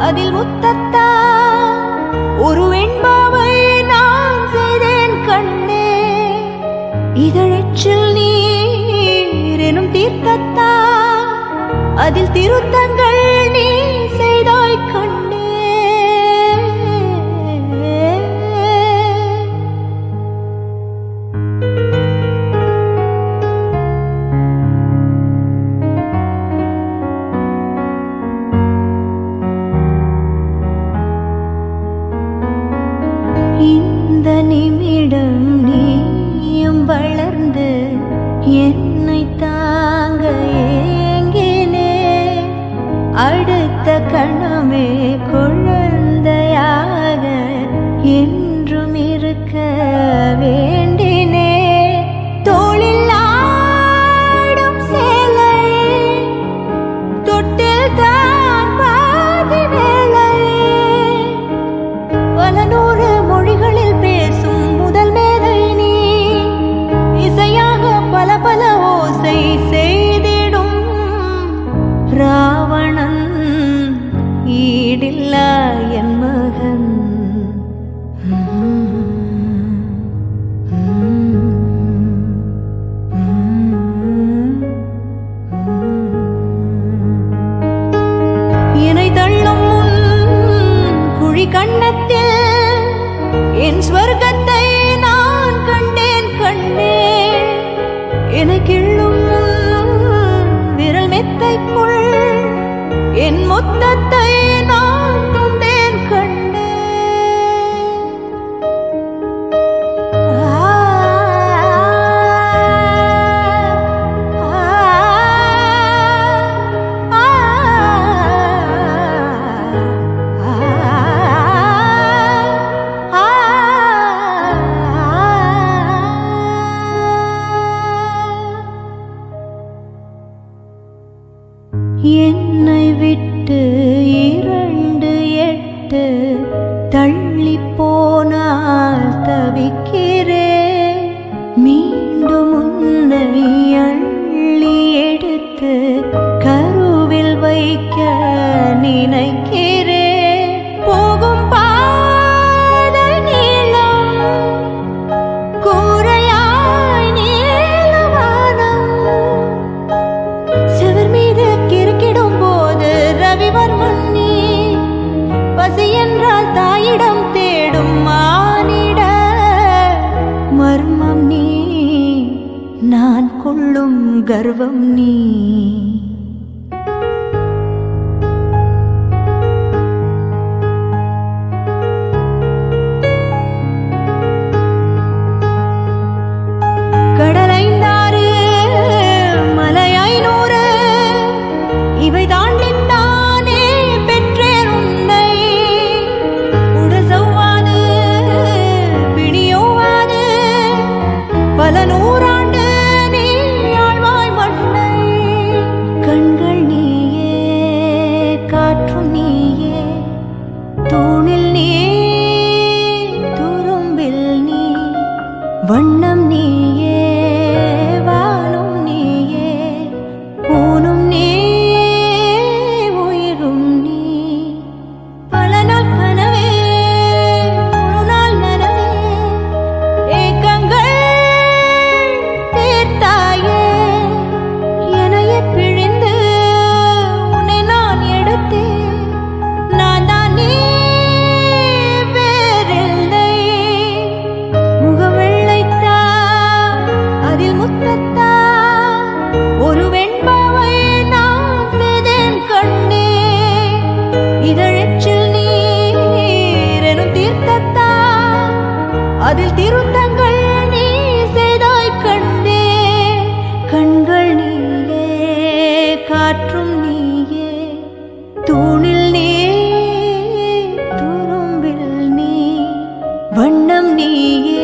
அதில் முத்தத்தா ஒரு வெண்பாவை நான் செய்தேன் கண்ணே இதழச்சில் நீர் எனும் தீர்த்தத்தா அதில் திருத்தங்கள் நீ செய்தாய் கண்ணே இந்த நிமிடம் நீயும் வளர்ந்து என்னை தாங்க ஏங்கினே அடுத்த கணமே குழந்தையாக என்றும் இருக்க வேண்டினே தோளில் ஆடும் சேலையே தொட்டில் தான் பாதி வேளையே பல நூறு மொழிகளில் பேசும் முதல் மேதை நீ இசையாக பல பல ஓசை செய்திடும் ராவணன் ஈடில்லா என் மகன் என்னை தள்ளும் உன் குழி கண்ணத்தில் என் ஸ்வர்க்கத்தை நான் கண்டேன் கண்டேன் என்னை கிள்ளும் உன் விரல் மெத்தைக்குள் என் மொத்தத்தை நான் கொண்டேன் கண்டேன் என்னை விட்டு இரண்டு எட்டு தள்ளி போனால் தவிக்கிறேன் மீண்டும் உன்னை அள்ளி எடுத்து கருவில் வைக்க நினைக்கிறேன் போகும் பாதை நீளம் கூரையாய் நீளவானம் செவர் மீது கிறுக்கிடும் போது ரவிவர்மன் நீ பசி என்றால் தாயிடம் தேடும் மானிட மர்மம் நீ நான் கொள்ளும் கர்வம் நீ கடலைந்தாறு மலை ஐநூறு இவை தாண்டித்தானே பெற்றேன் உன்னை உடல் சவ்வாது பிணியோவாது பல நூறாண்டு நீ ஆழ்வாய் மண்ணை கண்கள் நீயே காற்றும் நீயே தூணில் நீ துரும்பில் நீ வண்ணம் நீயே வானும் நீயே ஊனும் நீ உயிரும் நீ பல நாள் கனவே ஒரு நாள் நனவே ஏக்கங்கள் தீர்த்தாயே எனையே பிழிந்து உன்னை நான் எடுத்தேன் நான் தான் நீ வேறில்லை முகவெள்ளைத்தா அதில் முத்தத்தா ஒரு வெண்பாவை நான் செய்தேன் கண்ணே இதழச்சில் நீர் எனும் தீர்த்தத்தா அதில் திருத்தங்கள் நீ செய்தாய் கண்ணே கண்கள் நீயே காற்றும் நீயே தூணில் நீ துரும்பில் நீ வண்ணம் நீயே